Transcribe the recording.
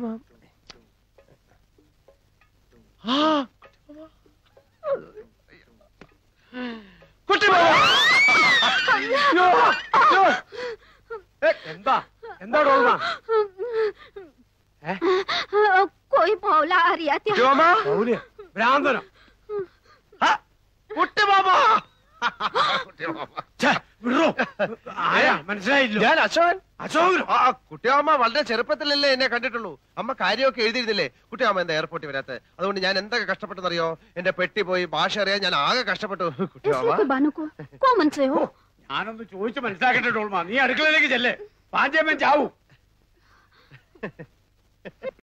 ആ കുട്ടി മാമ അയ്യോ, അയ്യോ. ഏ, എന്താ എന്താ ഡോൾമ कोई मौला आ रिया त्या കുട്ടിമാമ ഭ്രാന്തനം ആ, കുട്ടി മാമ വിടറോ ആരാ മനസ്സിലായില്ലോ ഞാൻ അശോകൻ അശോകനോ ആ കുട്ടിയമ്മ വളരെ ചെറുപ്പത്തിലല്ലേ എന്നെ കണ്ടിട്ടുള്ളൂ അമ്മ കാര്യമൊക്കെ എഴുതിയിരുന്നില്ലേ കുട്ടിയമ്മ എന്താ എയർപോർട്ടിൽ വരാത്ത അതുകൊണ്ട് ഞാൻ എന്തൊക്കെ കഷ്ടപ്പെട്ടെന്നറിയോ എന്റെ പെട്ടി പോയി ഭാഷ അറിയാൻ ഞാൻ ആകെ കഷ്ടപ്പെട്ടു इसलिए കുട്ടിയമ്മ तो बानू को कौन से हो ഞാനൊന്ന് ചോദിച്ചു മനസ്സിലാക്കട്ടെ ഡോൾമ നീ അടുക്കളയിലേക്ക് ചെല്ലേ പാഞ്ചേമ്മൻ ചാവൂ